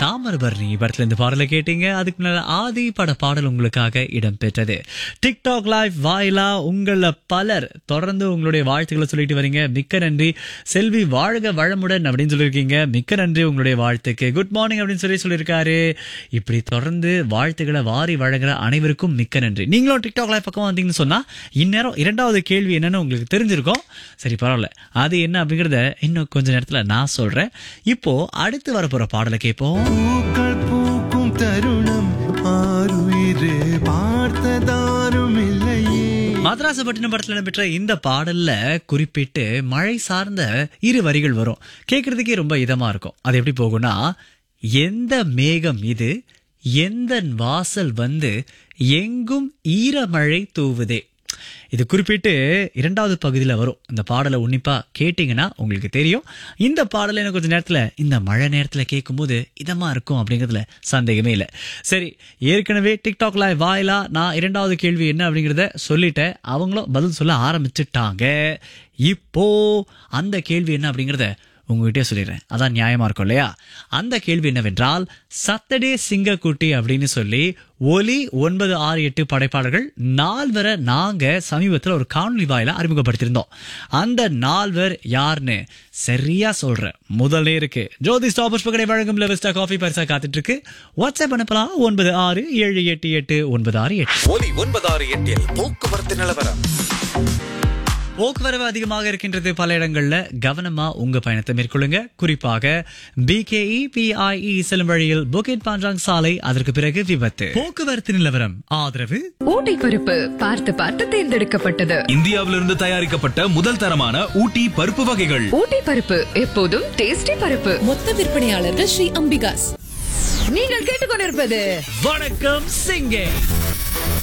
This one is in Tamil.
தாமரபரணி படத்துல இருந்து பாடலை கேட்டீங்க அதுக்கு முன்னால ஆதி பட பாடல் உங்களுக்காக இடம்பெற்றது டிக்டாக் லைவ் வாயிலா உங்கள பலர் தொடர்ந்து உங்களுடைய வாழ்த்துக்களை சொல்லிட்டு வரீங்க மிக்க நன்றி செல்வி வாழ்க வளமுடன் அப்படின்னு சொல்லியிருக்கீங்க மிக்க நன்றி உங்களுடைய வாழ்த்துக்கு குட் மார்னிங் அப்படின்னு சொல்லி சொல்லியிருக்காரு இப்படி தொடர்ந்து வாழ்த்துக்களை வாரி வழங்குற அனைவருக்கும் மிக்க நன்றி நீங்களும் டிக்டாக் லைவ் பக்கம் வந்தீங்கன்னு சொன்னா இந்நேரம் இரண்டாவது கேள்வி என்னன்னு உங்களுக்கு தெரிஞ்சிருக்கும் சரி பரவாயில்ல அது என்ன அப்படிங்கறத இன்னும் கொஞ்ச நேரத்துல நான் சொல்றேன் இப்போ அடுத்து வரப்போற பாடலை கேட்போம் பூக்கள் பூக்கும் தருணம் ஆறுயிரே பார்த்ததாரும் இல்லையே மதராசப்பட்டினம் படத்துல இடம்பெற்ற இந்த பாடல்ல குறிப்பிட்டு மழை சார்ந்த இரு வரிகள் வரும் கேட்கறதுக்கே ரொம்ப இதமா இருக்கும் அது எப்படி போகும்னா எந்த மேகம் இது எந்த வாசல் வந்து எங்கும் ஈரமழை தூவுதே இது குறிப்பிட்டு இரண்டாவது பகுதியில் வரும் இந்த பாடலை உன்னிப்பா கேட்டிங்கன்னா உங்களுக்கு தெரியும் இந்த பாடலை எனக்கு கொஞ்சம் நேரத்தில் இந்த மழை நேரத்தில் கேட்கும்போது இதமாக இருக்கும் அப்படிங்கிறதுல சந்தேகமே இல்லை சரி ஏற்கனவே டிக்டாக் லைவ் வாயிலா நான் இரண்டாவது கேள்வி என்ன அப்படிங்கிறத சொல்லிட்டேன் அவங்களும் பதில் சொல்ல ஆரம்பிச்சுட்டாங்க இப்போ அந்த கேள்வி என்ன அப்படிங்கிறத உங்ககிட்டயே சொல்லிடுறேன் அதான் நியாயமா இருக்கும் இல்லையா அந்த கேள்வி என்னவென்றால் சத்தடே சிங்கக்குட்டி அப்படின்னு சொல்லி ஒலி ஒன்பது ஆறு எட்டு படைப்பாளர்கள் நால்வரை நாங்க சமீபத்தில் ஒரு காணொலி வாயில அறிமுகப்படுத்தியிருந்தோம் அந்த நால்வர் யாருன்னு சரியா சொல்றேன் முதல்ல இருக்கு ஜோதி ஸ்டாப் புஷ்பகடை வழங்கும் லெவஸ்டா காஃபி பரிசா காத்துட்டு இருக்கு வாட்ஸ்அப் அனுப்பலாம் ஒன்பது ஆறு ஏழு எட்டு எட்டு ஒன்பது ஆறு எட்டு ஒலி ஒன்பதாறு எட்டில் போக்குவரத்து நிலவரம் போக்குவரவு அதிகமாக இருக்கின்றது பல இடங்கள்ல கவனமா உங்க பயணத்தை மேற்கொள்ளுங்க குறிப்பாக பிகேஇ பிஐஇ செல்லும் வழியில் புகேட் பாஞ்சாங் சாலை அதற்கு பிறகு விபத்து போக்குவரத்து நிலவரம் ஆதரவு ஊட்டி பருப்பு பார்த்து பார்த்து தேர்ந்தெடுக்கப்பட்டது இந்தியாவிலிருந்து தயாரிக்கப்பட்ட முதல் தரமான ஊட்டி பருப்பு வகைகள் ஊட்டி பருப்பு எப்போதும் டேஸ்டி பருப்பு மொத்த விற்பனையாளர்கள் ஸ்ரீ அம்பிகாஸ் நீங்கள் கேட்டுக்கொண்டிருப்பது வணக்கம் சிங்கே